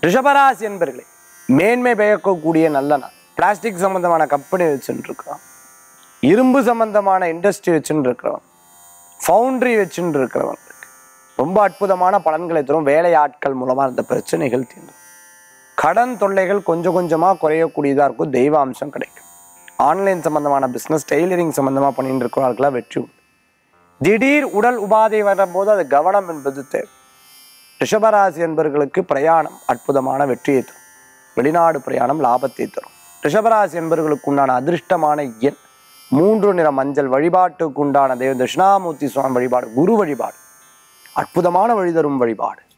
ரிஷபராசி என்பர்களே மேன்மை பயக்கக்கூடிய நல்ல நாள் பிளாஸ்டிக் சம்பந்தமான கம்பெனி வச்சுட்டு இருக்கிறோம் இரும்பு சம்பந்தமான இண்டஸ்ட்ரி வச்சுட்டு இருக்கிறவன் ஃபவுண்டரி வச்சுட்டு இருக்கிறவங்களுக்கு ரொம்ப அற்புதமான பலன்களை தரும் வேலை ஆட்கள் மூலமா இந்த பிரச்சனைகள் தீர்ந்துடும் கடன் தொல்லைகள் கொஞ்சம் கொஞ்சமா குறையக்கூடியதா இருக்கும் தெய்வ அம்சம் கிடைக்கும் ஆன்லைன் சம்பந்தமான பிசினஸ் டெய்லரிங் சம்பந்தமா பண்ணிட்டு இருக்கிறவர்களுக்கெல்லாம் வெற்றி உண்டு திடீர் உடல் உபாதை வரும்போது அது கவனம் என்பது தேவை ரிஷபராசி என்பவர்களுக்கு பிரயாணம் அற்புதமான வெற்றியை தரும் வெளிநாடு பிரயாணம் லாபத்தை தரும் ரிஷபராசி என்பவர்களுக்கு உண்டான அதிர்ஷ்டமான எண் மூன்று நிற மஞ்சள் வழிபாட்டுக்கு உண்டான தெய்வம் தட்சிணாமூர்த்தி சுவாமி வழிபாடு குரு வழிபாடு அற்புதமான வழி தரும் வழிபாடு